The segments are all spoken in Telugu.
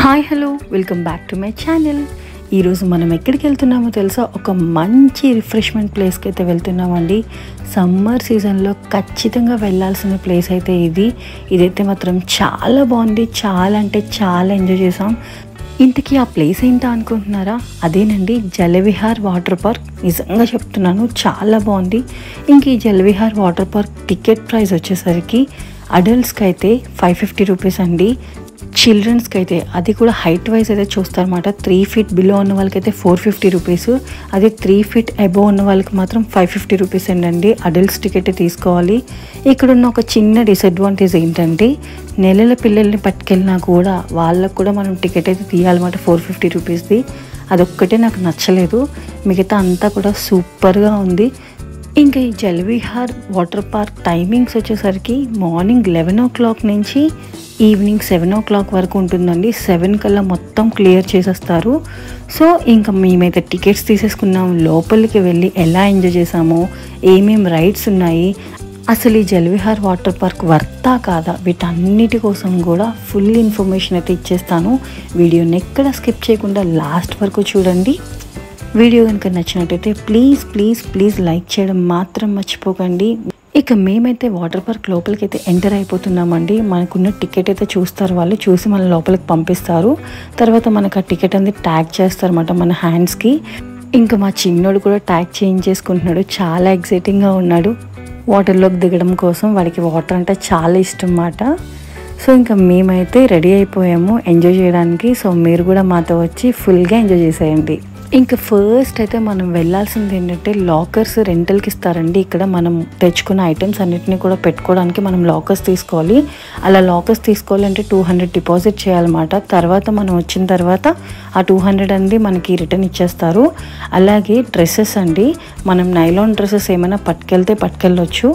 Hi hello welcome back to my channel ఈరోజు మనం ఎక్కడికి వెళ్తున్నామో తెలుసా ఒక మంచి రిఫ్రెష్మెంట్ ప్లేస్కి అయితే వెళ్తున్నామండి సమ్మర్ సీజన్లో ఖచ్చితంగా వెళ్ళాల్సిన ప్లేస్ అయితే ఇది ఇదైతే మాత్రం చాలా బాగుంది చాలా అంటే చాలా ఎంజాయ్ చేసాం ఇంతకీ ఆ ప్లేస్ ఏంటా అనుకుంటున్నారా అదేనండి జలవిహార్ వాటర్ పార్క్ నిజంగా చెప్తున్నాను చాలా బాగుంది ఇంక ఈ Jalavihar water park ticket price వచ్చేసరికి అడల్ట్స్కి అయితే ఫైవ్ ఫిఫ్టీ రూపీస్ అండి చిల్డ్రన్స్కి అయితే అది కూడా హైట్ వైజ్ అయితే చూస్తారన్నమాట త్రీ ఫీట్ బిలో ఉన్న వాళ్ళకైతే ఫోర్ ఫిఫ్టీ రూపీస్ అదే త్రీ ఫీట్ అబోవ్ ఉన్న వాళ్ళకి మాత్రం ఫైవ్ ఫిఫ్టీ రూపీస్ అండి అడల్ట్స్ టికెట్ తీసుకోవాలి ఇక్కడ ఉన్న ఒక చిన్న డిసడ్వాంటేజ్ ఏంటంటే నెలల పిల్లల్ని పట్టుకెళ్ళినా కూడా వాళ్ళకు కూడా మనం టికెట్ అయితే తీయాలన్నమాట ఫోర్ ఫిఫ్టీ రూపీస్ది అదొక్కటే నాకు నచ్చలేదు మిగతా అంతా కూడా సూపర్గా ఉంది ఇంకా ఈ జలవిహార్ వాటర్ పార్క్ టైమింగ్స్ వచ్చేసరికి మార్నింగ్ లెవెన్ ఓ క్లాక్ నుంచి ఈవినింగ్ సెవెన్ ఓ క్లాక్ వరకు ఉంటుందండి సెవెన్ కల్లా మొత్తం క్లియర్ చేసేస్తారు సో ఇంకా మేమైతే టికెట్స్ తీసేసుకున్నాం లోపలికి వెళ్ళి ఎలా ఎంజాయ్ చేసామో ఏమేం రైడ్స్ ఉన్నాయి అసలు ఈ జలవిహార్ వాటర్ పార్క్ వర్తా కాదా వీటన్నిటి కోసం కూడా ఫుల్ ఇన్ఫర్మేషన్ అయితే ఇచ్చేస్తాను వీడియోని ఎక్కడ స్కిప్ చేయకుండా లాస్ట్ వరకు చూడండి వీడియో కనుక నచ్చినట్టయితే ప్లీజ్ ప్లీజ్ ప్లీజ్ లైక్ చేయడం మాత్రం మర్చిపోకండి ఇక మేమైతే వాటర్ పార్క్ లోపలికి అయితే ఎంటర్ అయిపోతున్నామండి మనకున్న టికెట్ అయితే చూస్తారు వాళ్ళు చూసి మన లోపలికి పంపిస్తారు తర్వాత మనకు ఆ టికెట్ అనేది ట్యాగ్ చేస్తారన్నమాట మన హ్యాండ్స్కి ఇంకా మా చిన్నోడు కూడా ట్యాగ్ చేంజ్ చేసుకుంటున్నాడు చాలా ఎక్సైటింగ్గా ఉన్నాడు వాటర్లోకి దిగడం కోసం వాడికి వాటర్ అంటే చాలా ఇష్టం అన్నమాట సో ఇంకా మేమైతే రెడీ అయిపోయాము ఎంజాయ్ చేయడానికి సో మీరు కూడా మాతో వచ్చి ఫుల్గా ఎంజాయ్ చేసేయండి ఇంకా ఫస్ట్ అయితే మనం వెళ్ళాల్సింది ఏంటంటే లాకర్స్ రెంటల్కి ఇస్తారండి ఇక్కడ మనం తెచ్చుకున్న ఐటమ్స్ అన్నిటిని కూడా పెట్టుకోవడానికి మనం లాకర్స్ తీసుకోవాలి అలా లాకర్స్ తీసుకోవాలంటే టూ హండ్రెడ్ డిపాజిట్ చేయాలన్నమాట తర్వాత మనం వచ్చిన తర్వాత ఆ టూ హండ్రెడ్ అనేది మనకి రిటర్న్ ఇచ్చేస్తారు అలాగే డ్రెస్సెస్ అండి మనం నైలాన్ డ్రెస్సెస్ ఏమైనా పట్టుకెళ్తే పట్టుకెళ్ళొచ్చు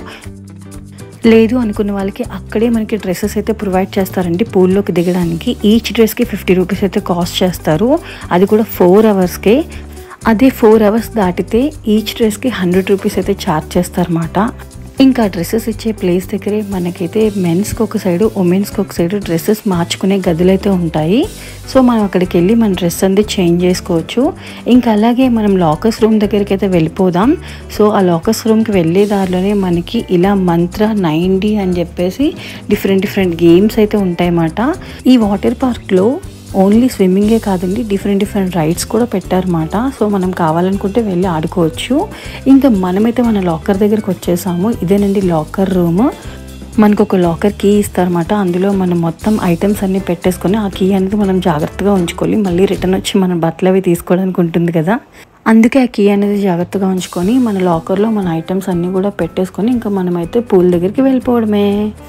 లేదు అనుకున్న వాళ్ళకి అక్కడే మనకి డ్రెస్సెస్ అయితే ప్రొవైడ్ చేస్తారండి పూల్లోకి దిగడానికి ఈచ్ డ్రెస్కి ఫిఫ్టీ రూపీస్ అయితే కాస్ట్ చేస్తారు అది కూడా ఫోర్ అవర్స్కే అదే ఫోర్ అవర్స్ దాటితే ఈచ్ డ్రెస్కి హండ్రెడ్ రూపీస్ అయితే ఛార్జ్ చేస్తారన్నమాట ఇంకా డ్రెస్సెస్ ఇచ్చే ప్లేస్ దగ్గరే మనకైతే మెన్స్కి ఒక సైడు ఉమెన్స్కి ఒక సైడు డ్రెస్సెస్ మార్చుకునే గదులు అయితే ఉంటాయి సో మనం అక్కడికి వెళ్ళి మన డ్రెస్ అనేది చేంజ్ చేసుకోవచ్చు ఇంకా అలాగే మనం లాకర్స్ రూమ్ దగ్గరికి అయితే వెళ్ళిపోదాం సో ఆ లాకర్స్ రూమ్కి వెళ్ళే దారిలోనే మనకి ఇలా మంత్ర నైంటీ అని చెప్పేసి డిఫరెంట్ డిఫరెంట్ గేమ్స్ అయితే ఉంటాయన్నమాట ఈ వాటర్ పార్క్లో ఓన్లీ స్విమ్మింగే కాదండి డిఫరెంట్ డిఫరెంట్ రైడ్స్ కూడా పెట్టారన్నమాట సో మనం కావాలనుకుంటే వెళ్ళి ఆడుకోవచ్చు ఇంకా మనమైతే మన లాకర్ దగ్గరికి వచ్చేసాము ఇదేనండి లాకర్ రూమ్ మనకు ఒక లాకర్ కీ ఇస్తారన్నమాట అందులో మనం మొత్తం ఐటమ్స్ అన్నీ పెట్టేసుకొని ఆ కీ అనేది మనం జాగ్రత్తగా ఉంచుకోవాలి మళ్ళీ రిటర్న్ వచ్చి మన బట్టలు అవి తీసుకోవడానికి ఉంటుంది కదా అందుకే ఆ కీ అనేది జాగ్రత్తగా ఉంచుకొని మన లాకర్లో మన ఐటమ్స్ అన్నీ కూడా పెట్టేసుకొని ఇంకా మనమైతే పూల్ దగ్గరికి వెళ్ళిపోవడమే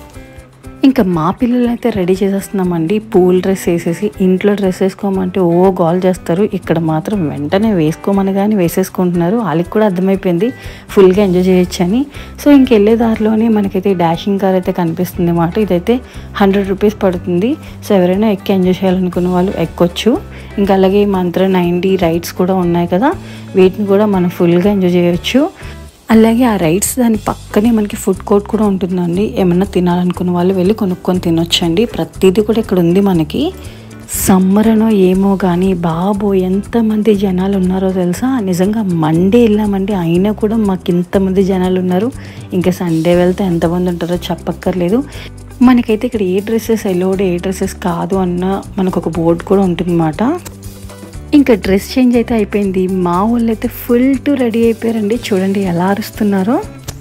ఇంకా మా పిల్లలు అయితే రెడీ చేసేస్తున్నామండి పూల్ డ్రెస్ వేసేసి ఇంట్లో డ్రెస్ వేసుకోమంటే ఓ గోల్ చేస్తారు ఇక్కడ మాత్రం వెంటనే వేసుకోమని కానీ వేసేసుకుంటున్నారు వాళ్ళకి కూడా అర్థమైపోయింది ఫుల్గా ఎంజాయ్ చేయొచ్చని సో ఇంకెళ్ళే దారిలోనే మనకైతే డాషింగ్ కార్ అయితే కనిపిస్తుంది అన్నమాట ఇదైతే హండ్రెడ్ రూపీస్ పడుతుంది సో ఎవరైనా ఎక్కి ఎంజాయ్ చేయాలనుకున్న వాళ్ళు ఎక్కొచ్చు ఇంకా అలాగే మంత్ర నైంటీ రైడ్స్ కూడా ఉన్నాయి కదా వీటిని కూడా మనం ఫుల్గా ఎంజాయ్ చేయొచ్చు అలాగే ఆ రైడ్స్ దాని పక్కనే మనకి ఫుడ్ కోర్ట్ కూడా ఉంటుందండి ఏమన్నా తినాలనుకున్న వాళ్ళు వెళ్ళి కొనుక్కొని తినొచ్చండి ప్రతిదీ కూడా ఇక్కడ ఉంది మనకి సమ్మర్ అనో ఏమో కానీ బాబో ఎంతమంది జనాలు ఉన్నారో తెలుసా నిజంగా మండే వెళ్ళామండి అయినా కూడా మాకు ఇంతమంది జనాలు ఉన్నారు ఇంకా సండే వెళ్తే ఎంతమంది ఉంటారో చెప్పక్కర్లేదు మనకైతే ఇక్కడ ఏ డ్రెస్సెస్ ఎలోడ్ ఏ డ్రెస్సెస్ కాదు అన్న మనకు ఒక బోర్డు కూడా ఉంటుందన్నమాట ఇంకా డ్రెస్ చేంజ్ అయితే అయిపోయింది మా వాళ్ళు అయితే ఫుల్ టు రెడీ అయిపోయారండి చూడండి ఎలా అరుస్తున్నారో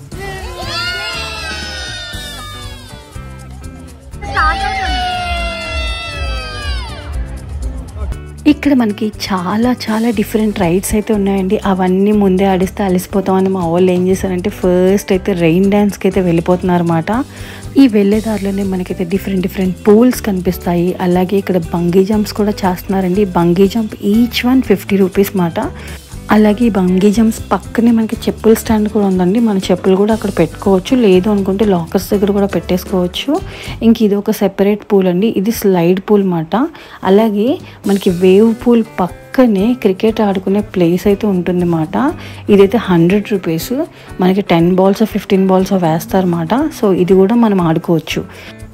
ఇక్కడ మనకి చాలా చాలా డిఫరెంట్ రైడ్స్ అయితే ఉన్నాయండి అవన్నీ ముందే ఆడిస్తే అలసిపోతామని మా వాళ్ళు ఏం చేశారంటే ఫస్ట్ అయితే రెయిన్ డ్యాన్స్కి అయితే వెళ్ళిపోతున్నారు అనమాట ఈ వెళ్ళే దారిలోనే మనకైతే డిఫరెంట్ డిఫరెంట్ పూల్స్ కనిపిస్తాయి అలాగే ఇక్కడ బంగీ జంప్స్ కూడా చేస్తున్నారండి bungee jump each one fifty rupees మాట అలాగే ఈ బంగీ జంప్స్ పక్కనే మనకి చెప్పుల స్టాండ్ కూడా ఉందండి మన చెప్పులు కూడా అక్కడ పెట్టుకోవచ్చు లేదు అనుకుంటే లాకర్స్ దగ్గర కూడా పెట్టేసుకోవచ్చు ఇంక ఇది ఒక సెపరేట్ పూల్ అండి ఇది స్లైడ్ పూల్ మాట అలాగే మనకి వేవ్ పూల్ పక్కనే క్రికెట్ ఆడుకునే ప్లేస్ అయితే ఉంటుందన్నమాట ఇదైతే హండ్రెడ్ రూపీస్ మనకి టెన్ బాల్స్ ఫిఫ్టీన్ బాల్స్ వేస్తారన్నమాట సో ఇది కూడా మనం ఆడుకోవచ్చు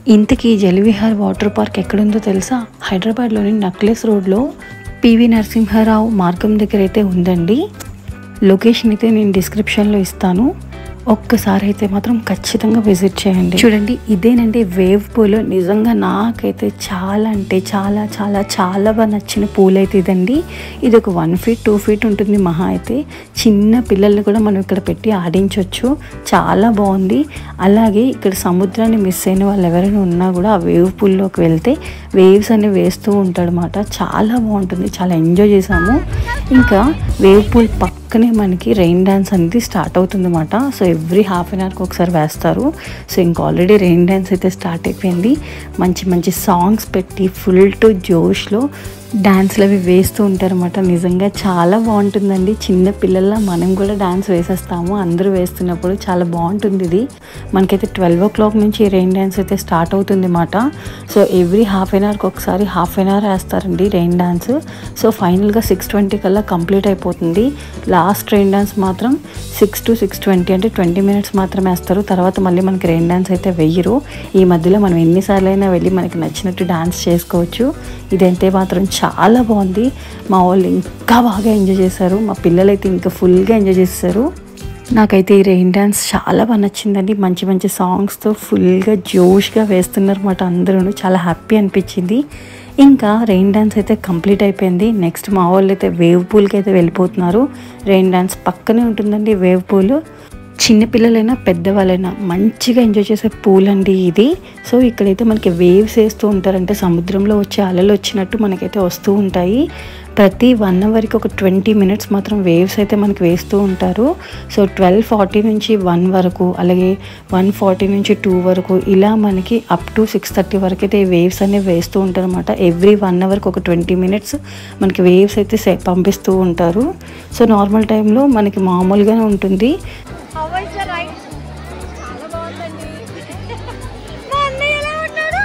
ఇంతకీ జలవిహార్ వాటర్ పార్క్ ఎక్కడుందో తెలుసా హైదరాబాద్లోని నక్లెస్ రోడ్లో పివి నరసింహారావు మార్గం దగ్గర అయితే ఉందండి లొకేషన్ అయితే నేను డిస్క్రిప్షన్లో ఇస్తాను ఒక్కసారి అయితే మాత్రం ఖచ్చితంగా విజిట్ చేయండి చూడండి ఇదేనండి వేవ్ పూల్ నిజంగా నాకైతే చాలా అంటే చాలా చాలా చాలా బాగా నచ్చిన పూల్ అయితే ఇదండి ఇది ఒక వన్ ఫీట్ టూ ఫీట్ ఉంటుంది మహా అయితే చిన్న పిల్లల్ని కూడా మనం ఇక్కడ పెట్టి ఆడించవచ్చు చాలా బాగుంది అలాగే ఇక్కడ సముద్రాన్ని మిస్ అయిన వాళ్ళు ఎవరైనా ఉన్నా కూడా ఆ వేవ్ పూల్లోకి వెళ్తే వేవ్స్ అనేవి వేస్తూ ఉంటాడనమాట చాలా బాగుంటుంది చాలా ఎంజాయ్ చేసాము ఇంకా వేవ్ పూల్ పక్కనే మనకి రెయిన్ డ్యాన్స్ అనేది స్టార్ట్ అవుతుంది అనమాట సో ఎవ్రీ హాఫ్ అన్ అవర్కి ఒకసారి వేస్తారు సో ఇంకా ఆల్రెడీ రెయిన్ డ్యాన్స్ అయితే స్టార్ట్ అయిపోయింది మంచి మంచి సాంగ్స్ పెట్టి ఫుల్ టు జోష్లో డ్యాన్స్లు అవి వేస్తూ ఉంటారన్నమాట నిజంగా చాలా బాగుంటుందండి చిన్న పిల్లల్లా మనం కూడా డ్యాన్స్ వేసేస్తాము అందరూ వేస్తున్నప్పుడు చాలా బాగుంటుంది ఇది మనకైతే ట్వెల్వ్ ఓ క్లాక్ నుంచి రెయిన్ డ్యాన్స్ అయితే స్టార్ట్ అవుతుంది అన్నమాట సో ఎవ్రీ హాఫ్ అన్ అవర్కి ఒకసారి హాఫ్ అన్ అవర్ వేస్తారండి రెయిన్ డ్యాన్స్ సో ఫైనల్గా సిక్స్ ట్వంటీ కల్లా కంప్లీట్ అయిపోతుంది లాస్ట్ రెయిన్ డ్యాన్స్ మాత్రం సిక్స్ టు సిక్స్ ట్వంటీ అంటే ట్వంటీ మినిట్స్ మాత్రమే వేస్తారు తర్వాత మళ్ళీ మనకి రెయిన్ డ్యాన్స్ అయితే వెయ్యరు ఈ మధ్యలో మనం ఎన్నిసార్లు అయినా వెళ్ళి మనకి నచ్చినట్టు డ్యాన్స్ చేసుకోవచ్చు ఇదైతే మాత్రం చాలా బాగుంది మా వాళ్ళు ఇంకా బాగా ఎంజాయ్ చేశారు మా పిల్లలైతే ఇంకా ఫుల్గా ఎంజాయ్ చేశారు నాకైతే ఈ రెయిన్ డ్యాన్స్ చాలా బాగా నచ్చిందండి మంచి మంచి సాంగ్స్తో ఫుల్గా జోష్గా వేస్తున్నారు అన్నమాట అందరూ చాలా హ్యాపీ అనిపించింది ఇంకా రెయిన్ డ్యాన్స్ అయితే కంప్లీట్ అయిపోయింది నెక్స్ట్ మా వాళ్ళు అయితే వేవ్ పూల్కి అయితే వెళ్ళిపోతున్నారు రెయిన్ డ్యాన్స్ పక్కనే ఉంటుందండి వేవ్ పూల్ చిన్నపిల్లలైనా పెద్దవాళ్ళైనా మంచిగా ఎంజాయ్ చేసే పూల్ అండి ఇది సో ఇక్కడైతే మనకి వేవ్స్ వేస్తూ ఉంటారంటే సముద్రంలో వచ్చే అలలు వచ్చినట్టు మనకైతే వస్తూ ఉంటాయి ప్రతి వన్ అవర్కి ఒక ట్వంటీ మినిట్స్ మాత్రం వేవ్స్ అయితే మనకి వేస్తూ ఉంటారు సో ట్వెల్వ్ ఫార్టీ నుంచి వన్ వరకు అలాగే వన్ ఫార్టీ నుంచి టూ వరకు ఇలా మనకి అప్ టు సిక్స్ థర్టీ వరకు అయితే వేవ్స్ అనేవి వేస్తూ ఉంటారు అనమాట ఎవ్రీ వన్ అవర్కి ఒక ట్వంటీ మినిట్స్ మనకి వేవ్స్ అయితే సే- పంపిస్తూ ఉంటారు సో నార్మల్ టైంలో మనకి మామూలుగానే ఉంటుంది How was the ride? చాలా బాగుందండి మా అన్నయ్య ఎలా ఉన్నాడు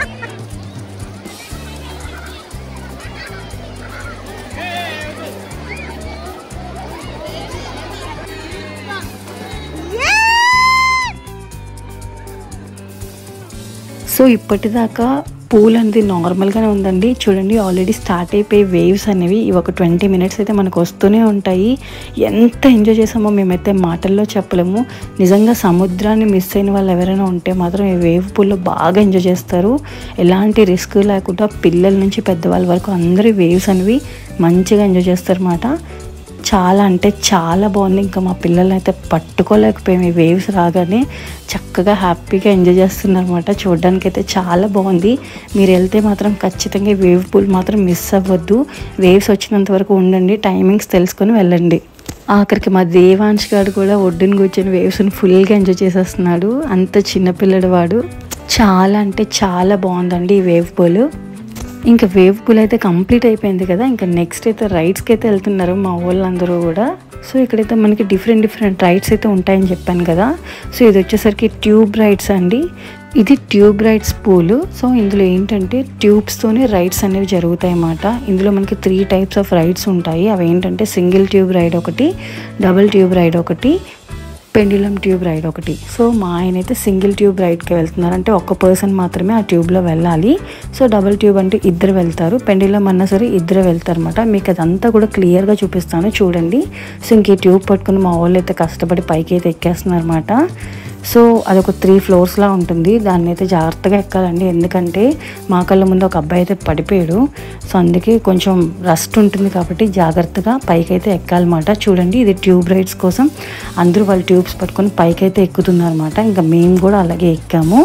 సో ఇప్పటిదాకా పూల్ అనేది నార్మల్గానే ఉందండి చూడండి ఆల్రెడీ స్టార్ట్ అయిపోయి వేవ్స్ అనేవి ఇవి ఒక ట్వంటీ మినిట్స్ అయితే మనకు వస్తూనే ఉంటాయి ఎంత ఎంజాయ్ చేసామో మేమైతే మాటల్లో చెప్పలేము నిజంగా సముద్రాన్ని మిస్ అయిన వాళ్ళు ఎవరైనా ఉంటే మాత్రం ఈ వేవ్ పూల్లో బాగా ఎంజాయ్ చేస్తారు ఎలాంటి రిస్క్ లేకుండా పిల్లల నుంచి పెద్దవాళ్ళ వరకు అందరూ వేవ్స్ అనేవి మంచిగా ఎంజాయ్ చేస్తారన్నమాట చాలా అంటే చాలా బాగుంది ఇంకా మా పిల్లల్ని అయితే పట్టుకోలేకపోయాము ఈ వేవ్స్ రాగానే చక్కగా హ్యాపీగా ఎంజాయ్ చేస్తున్నారు అనమాట చూడడానికి అయితే చాలా బాగుంది మీరు వెళ్తే మాత్రం ఖచ్చితంగా ఈ వేవ్ పూల్ మాత్రం మిస్ అవ్వద్దు వేవ్స్ వచ్చినంత వరకు ఉండండి టైమింగ్స్ తెలుసుకొని వెళ్ళండి ఆఖరికి మా దేవాంశ్ గారు కూడా ఒడ్డున కూర్చొని వేవ్స్ని ఫుల్గా ఎంజాయ్ చేసేస్తున్నాడు అంత చిన్నపిల్లడు వాడు చాలా అంటే చాలా బాగుందండి ఈ వేవ్ పూల్ ఇంకా వేవ్ పూల్ అయితే కంప్లీట్ అయిపోయింది కదా ఇంకా నెక్స్ట్ అయితే రైడ్స్కి అయితే వెళ్తున్నారు మా వాళ్ళందరూ కూడా సో ఇక్కడైతే మనకి డిఫరెంట్ డిఫరెంట్ రైడ్స్ అయితే ఉంటాయని చెప్పాను కదా సో ఇది వచ్చేసరికి ట్యూబ్ రైడ్స్ అండి ఇది ట్యూబ్ రైడ్స్ పూల్ సో ఇందులో ఏంటంటే ట్యూబ్స్తోనే రైడ్స్ అనేవి జరుగుతాయి అన్నమాట ఇందులో మనకి త్రీ టైప్స్ ఆఫ్ రైడ్స్ ఉంటాయి అవి ఏంటంటే సింగిల్ ట్యూబ్ రైడ్ ఒకటి డబుల్ ట్యూబ్ రైడ్ ఒకటి పెండ్యులం ట్యూబ్ రైడ్ ఒకటి సో మా ఆయన అయితే సింగిల్ ట్యూబ్ రైడ్కి వెళ్తున్నారు అంటే ఒక్క పర్సన్ మాత్రమే ఆ ట్యూబ్లో వెళ్ళాలి సో డబుల్ ట్యూబ్ అంటే ఇద్దరు వెళ్తారు పెండ్యులం అన్నా సరే ఇద్దరు వెళ్తారు అనమాట మీకు అదంతా కూడా క్లియర్గా చూపిస్తాను చూడండి సో ఇంక ఈ ట్యూబ్ పట్టుకుని మా వాళ్ళు అయితే కష్టపడి పైకి అయితే ఎక్కేస్తున్నారు అనమాట సో అదొక త్రీ ఫ్లోర్స్లా ఉంటుంది దాన్ని అయితే జాగ్రత్తగా ఎక్కాలండి ఎందుకంటే మా కళ్ళ ముందు ఒక అబ్బాయి అయితే పడిపోయాడు సో అందుకే కొంచెం రస్ట్ ఉంటుంది కాబట్టి జాగ్రత్తగా పైకి అయితే ఎక్కాలన్నమాట చూడండి ఇది ట్యూబ్ రైడ్స్ కోసం అందరూ వాళ్ళు ట్యూబ్స్ పట్టుకొని పైకి అయితే ఎక్కుతున్నారన్నమాట ఇంకా మేము కూడా అలాగే ఎక్కాము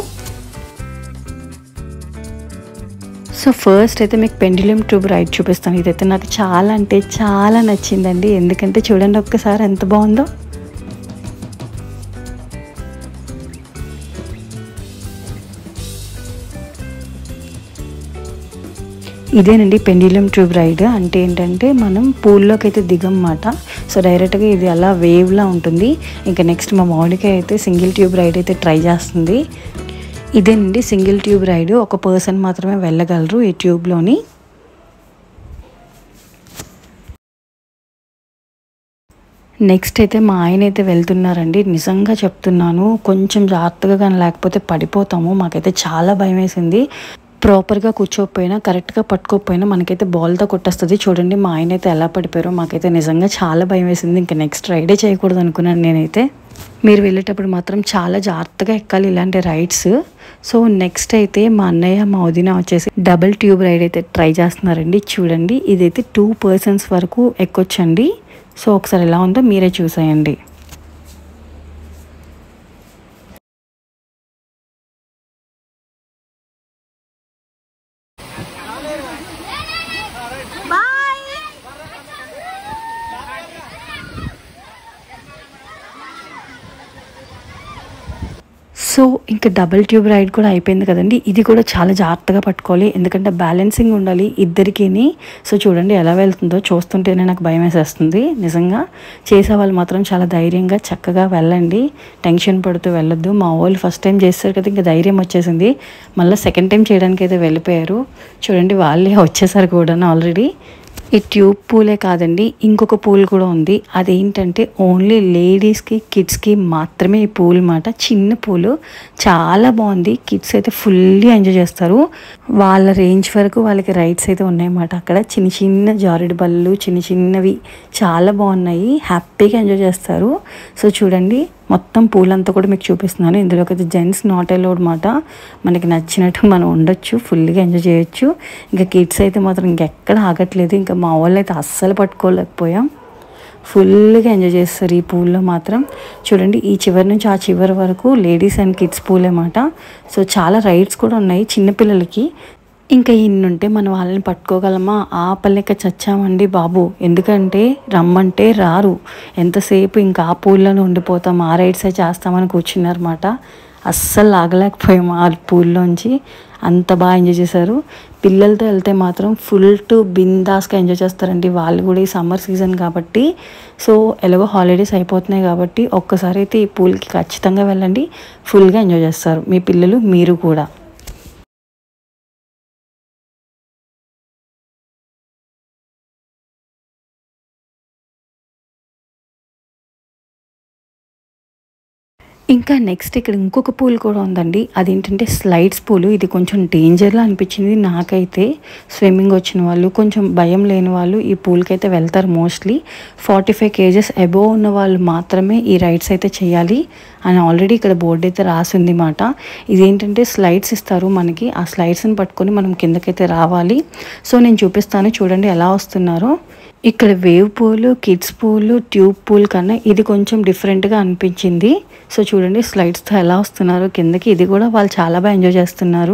సో ఫస్ట్ అయితే మీకు పెండిలియం ట్యూబ్ రైడ్ చూపిస్తాను ఇదైతే నాకు చాలా అంటే చాలా నచ్చిందండి ఎందుకంటే చూడండి ఒక్కసారి ఎంత బాగుందో ఇదేనండి పెండిలం ట్యూబ్ రైడ్ అంటే ఏంటంటే మనం పూల్లోకి అయితే దిగమాట సో డైరెక్ట్గా ఇది అలా వేవ్లా ఉంటుంది ఇంకా నెక్స్ట్ మా మౌనిక అయితే సింగిల్ ట్యూబ్ రైడ్ అయితే ట్రై చేస్తుంది ఇదేనండి సింగిల్ ట్యూబ్ రైడ్ ఒక పర్సన్ మాత్రమే వెళ్ళగలరు ఈ ట్యూబ్లోని నెక్స్ట్ అయితే మా ఆయన అయితే వెళ్తున్నారండి నిజంగా చెప్తున్నాను కొంచెం జాగ్రత్తగా కానీ లేకపోతే పడిపోతాము మాకైతే చాలా భయం వేసింది ప్రాపర్గా కూర్చోకపోయినా కరెక్ట్గా పట్టుకోకపోయినా మనకైతే బాల్తో కొట్టేస్తుంది చూడండి మా ఆయన అయితే ఎలా పడిపోయారో మాకైతే నిజంగా చాలా భయం వేసింది ఇంకా నెక్స్ట్ రైడే చేయకూడదు అనుకున్నాను నేనైతే మీరు వెళ్ళేటప్పుడు మాత్రం చాలా జాగ్రత్తగా ఎక్కాలి ఇలాంటి రైడ్స్ సో నెక్స్ట్ అయితే మా అన్నయ్య మా వదిన వచ్చేసి డబుల్ ట్యూబ్ రైడ్ అయితే ట్రై చేస్తున్నారండి చూడండి ఇదైతే టూ పర్సన్స్ వరకు ఎక్కొచ్చండి సో ఒకసారి ఎలా ఉందో మీరే చూసేయండి సో ఇంకా డబుల్ ట్యూబ్ రైడ్ కూడా అయిపోయింది కదండి ఇది కూడా చాలా జాగ్రత్తగా పట్టుకోవాలి ఎందుకంటే బ్యాలెన్సింగ్ ఉండాలి ఇద్దరికిని సో చూడండి ఎలా వెళ్తుందో చూస్తుంటేనే నాకు భయం వేసేస్తుంది నిజంగా చేసే వాళ్ళు మాత్రం చాలా ధైర్యంగా చక్కగా వెళ్ళండి టెన్షన్ పడుతూ వెళ్ళొద్దు మా వాళ్ళు ఫస్ట్ టైం చేస్తారు కదా ఇంకా ధైర్యం వచ్చేసింది మళ్ళీ సెకండ్ టైం చేయడానికి అయితే వెళ్ళిపోయారు చూడండి వాళ్ళే వచ్చేసారు కూడా ఆల్రెడీ ఈ ట్యూబ్ పూలే కాదండి ఇంకొక పూల్ కూడా ఉంది అదేంటంటే ఓన్లీ లేడీస్కి కిడ్స్కి మాత్రమే ఈ పూల్ మాట చిన్న పూలు చాలా బాగుంది కిడ్స్ అయితే ఫుల్లీ ఎంజాయ్ చేస్తారు వాళ్ళ రేంజ్ వరకు వాళ్ళకి రైడ్స్ అయితే ఉన్నాయన్నమాట అక్కడ చిన్న చిన్న జారుడు బళ్ళు చిన్న చిన్నవి చాలా బాగున్నాయి హ్యాపీగా ఎంజాయ్ చేస్తారు సో చూడండి మొత్తం పూలంతా కూడా మీకు చూపిస్తున్నాను ఇందులోకి అయితే జెంట్స్ నాట్ అలౌడ్ మాట మనకి నచ్చినట్టు మనం ఉండొచ్చు ఫుల్గా ఎంజాయ్ చేయొచ్చు ఇంకా కిడ్స్ అయితే మాత్రం ఇంకెక్కడ ఆగట్లేదు ఇంకా మా వాళ్ళు అయితే అస్సలు పట్టుకోలేకపోయాం ఫుల్గా ఎంజాయ్ చేస్తారు ఈ పూల్లో మాత్రం చూడండి ఈ చివరి నుంచి ఆ చివరి వరకు లేడీస్ అండ్ కిడ్స్ పూలే మాట సో చాలా రైడ్స్ కూడా ఉన్నాయి చిన్నపిల్లలకి ఇంకా ఇన్నుంటే మనం వాళ్ళని పట్టుకోగలమా ఆ పల్లెక చచ్చామండి బాబు ఎందుకంటే రమ్మంటే రారు ఎంతసేపు ఇంకా ఆ పూల్లోనే ఉండిపోతాం ఆ రైడ్సే చేస్తామని కూర్చున్నారన్నమాట అస్సలు ఆగలేకపోయాం ఆ పూల్లోంచి అంత బాగా ఎంజాయ్ చేశారు పిల్లలతో వెళ్తే మాత్రం ఫుల్ టు బిందాస్గా ఎంజాయ్ చేస్తారండి వాళ్ళు కూడా ఈ సమ్మర్ సీజన్ కాబట్టి సో ఎలాగో హాలిడేస్ అయిపోతున్నాయి కాబట్టి ఒక్కసారి అయితే ఈ పూల్కి ఖచ్చితంగా వెళ్ళండి ఫుల్గా ఎంజాయ్ చేస్తారు మీ పిల్లలు మీరు కూడా ఇంకా నెక్స్ట్ ఇక్కడ ఇంకొక పూల్ కూడా ఉందండి అదేంటంటే స్లైడ్స్ పూలు ఇది కొంచెం డేంజర్లా అనిపించింది నాకైతే స్విమ్మింగ్ వచ్చిన వాళ్ళు కొంచెం భయం లేని వాళ్ళు ఈ పూల్కి అయితే వెళ్తారు mostly forty five kgs above ఉన్న వాళ్ళు మాత్రమే ఈ రైడ్స్ అయితే చేయాలి అని ఆల్రెడీ ఇక్కడ బోర్డు అయితే రాసింది మాట ఇదేంటంటే స్లైడ్స్ ఇస్తారు మనకి ఆ స్లైడ్స్ని పట్టుకొని మనం కిందకైతే రావాలి సో నేను చూపిస్తాను చూడండి ఎలా వస్తున్నారో ఇక్కడ వేవ్ పూలు కిడ్స్ పూలు ట్యూబ్ పూల్ కన్నా ఇది కొంచెం డిఫరెంట్గా అనిపించింది సో చూడండి స్లైడ్స్తో ఎలా వస్తున్నారు కిందకి ఇది కూడా వాళ్ళు చాలా బాగా ఎంజాయ్ చేస్తున్నారు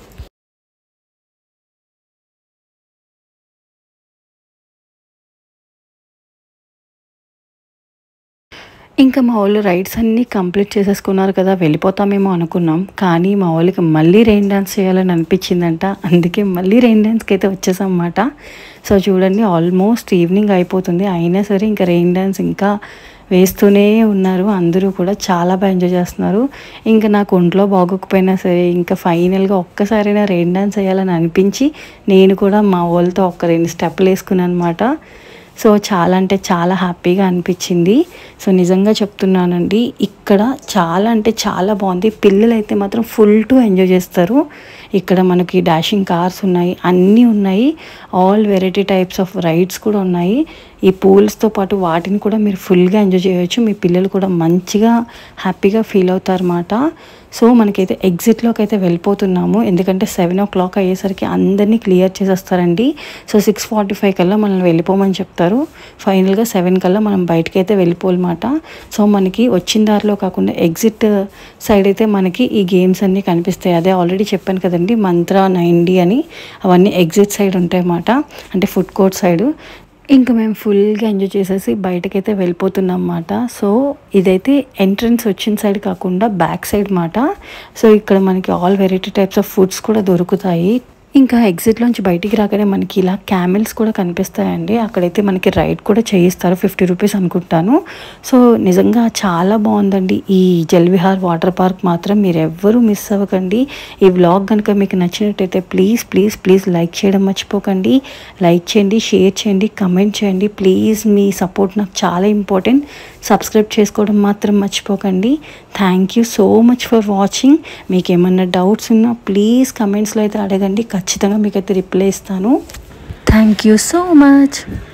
ఇంకా మా వాళ్ళు రైడ్స్ అన్నీ కంప్లీట్ చేసేసుకున్నారు కదా వెళ్ళిపోతామేమో అనుకున్నాం కానీ మా వాళ్ళకి మళ్ళీ రెయిన్ డ్యాన్స్ చేయాలని అనిపించిందంట అందుకే మళ్ళీ రెయిన్ డ్యాన్స్కి అయితే వచ్చేసాం అన్నమాట సో చూడండి ఆల్మోస్ట్ ఈవినింగ్ అయిపోతుంది అయినా సరే ఇంకా రెయిన్ డ్యాన్స్ ఇంకా వేస్తూనే ఉన్నారు అందరూ కూడా చాలా బాగా ఎంజాయ్ చేస్తున్నారు ఇంకా నాకు ఒంట్లో బాగోకపోయినా సరే ఇంకా ఫైనల్గా ఒక్కసారైనా రెయిన్ డ్యాన్స్ వేయాలని అనిపించి నేను కూడా మా వాళ్ళతో ఒక రెండు స్టెప్లు వేసుకున్నాను అనమాట సో చాలా అంటే చాలా హ్యాపీగా అనిపించింది సో నిజంగా చెప్తున్నానండి ఇక్కడ చాలా అంటే చాలా బాగుంది పిల్లలు అయితే మాత్రం ఫుల్ టు ఎంజాయ్ చేస్తారు ఇక్కడ మనకి డాషింగ్ కార్స్ ఉన్నాయి అన్నీ ఉన్నాయి all variety types of rides కూడా ఉన్నాయి ఈ పూల్స్తో పాటు వాటిని కూడా మీరు ఫుల్గా ఎంజాయ్ చేయొచ్చు మీ పిల్లలు కూడా మంచిగా హ్యాపీగా ఫీల్ అవుతారన్నమాట సో మనకైతే ఎగ్జిట్లోకి అయితే వెళ్ళిపోతున్నాము ఎందుకంటే సెవెన్ ఓ క్లాక్ అయ్యేసరికి అందరినీ క్లియర్ చేసేస్తారండి సో సిక్స్ ఫార్టీ ఫైవ్ కల్లా మనల్ని వెళ్ళిపోమని చెప్తారు ఫైనల్గా సెవెన్ కల్లా మనం బయటకి అయితే వెళ్ళిపోవాలన్నమాట సో మనకి వచ్చిన దారిలో కాకుండా ఎగ్జిట్ సైడ్ అయితే మనకి ఈ గేమ్స్ అన్నీ కనిపిస్తాయి అదే ఆల్రెడీ చెప్పాను కదండి మంత్ర నైండి అని అవన్నీ ఎగ్జిట్ సైడ్ ఉంటాయి అన్నమాట అంటే ఫుడ్ కోర్ట్ సైడ్ ఇంకా మేము ఫుల్గా ఎంజాయ్ చేసేసి బయటకైతే వెళ్ళిపోతున్నాం అన్నమాట సో ఇదైతే ఎంట్రన్స్ వచ్చిన సైడ్ కాకుండా బ్యాక్ సైడ్ మాట సో ఇక్కడ మనకి all variety types of foods కూడా దొరుకుతాయి ఇంకా ఎగ్జిట్లోంచి బయటికి రాగానే మనకి ఇలా క్యామెల్స్ కూడా కనిపిస్తాయండి అక్కడైతే మనకి రైడ్ కూడా చేయిస్తారు ఫిఫ్టీ రూపీస్ అనుకుంటాను సో నిజంగా చాలా బాగుందండి ఈ జల్విహార్ వాటర్ పార్క్ మాత్రం మీరు ఎవ్వరూ మిస్ అవ్వకండి ఈ వ్లాగ్ కనుక మీకు నచ్చినట్టయితే ప్లీజ్ ప్లీజ్ ప్లీజ్ లైక్ చేయడం మర్చిపోకండి లైక్ చేయండి షేర్ చేయండి కమెంట్ చేయండి ప్లీజ్ మీ సపోర్ట్ నాకు చాలా ఇంపార్టెంట్ సబ్స్క్రైబ్ చేసుకోవడం మాత్రం మర్చిపోకండి thank you so much for watching మీకు ఏమన్నా డౌట్స్ ఉన్నా ప్లీజ్ కమెంట్స్లో అయితే అడగండి ఖచ్చితంగా మీకైతే రిప్లై ఇస్తాను థ్యాంక్ యూ సో మచ్